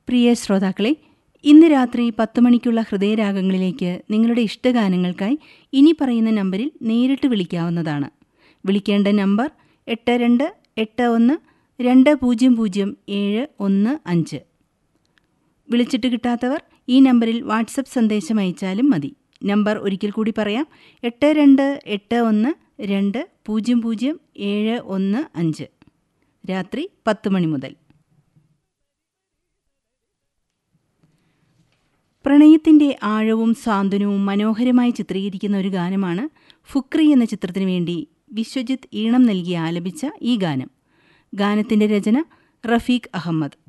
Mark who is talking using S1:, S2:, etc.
S1: പ്രിയ ശ്രോതാക്കളെ ഇന്ന് രാത്രി പത്ത് മണിക്കുള്ള ഹൃദയരാഗങ്ങളിലേക്ക് നിങ്ങളുടെ ഇഷ്ടഗാനങ്ങൾക്കായി ഇനി പറയുന്ന നമ്പറിൽ നേരിട്ട് വിളിക്കാവുന്നതാണ് വിളിക്കേണ്ട നമ്പർ എട്ട് രണ്ട് എട്ട് ഒന്ന് രണ്ട് പൂജ്യം പൂജ്യം ഏഴ് ഒന്ന് അഞ്ച് വിളിച്ചിട്ട് കിട്ടാത്തവർ ഈ നമ്പറിൽ വാട്സപ്പ് സന്ദേശം അയച്ചാലും മതി നമ്പർ ഒരിക്കൽ കൂടി പറയാം എട്ട് രണ്ട് എട്ട് ഒന്ന് രണ്ട് പൂജ്യം പൂജ്യം ഏഴ് ഒന്ന് അഞ്ച് രാത്രി പത്ത് മണി മുതൽ പ്രണയത്തിന്റെ ആഴവും സാന്ത്വനവും മനോഹരമായി ചിത്രീകരിക്കുന്ന ഒരു ഗാനമാണ് ഫുക്രി എന്ന ചിത്രത്തിനു വേണ്ടി വിശ്വജിത്ത് ഈണം നൽകി ആലപിച്ച ഈ ഗാനം ഗാനത്തിന്റെ രചന റഫീഖ് അഹമ്മദ്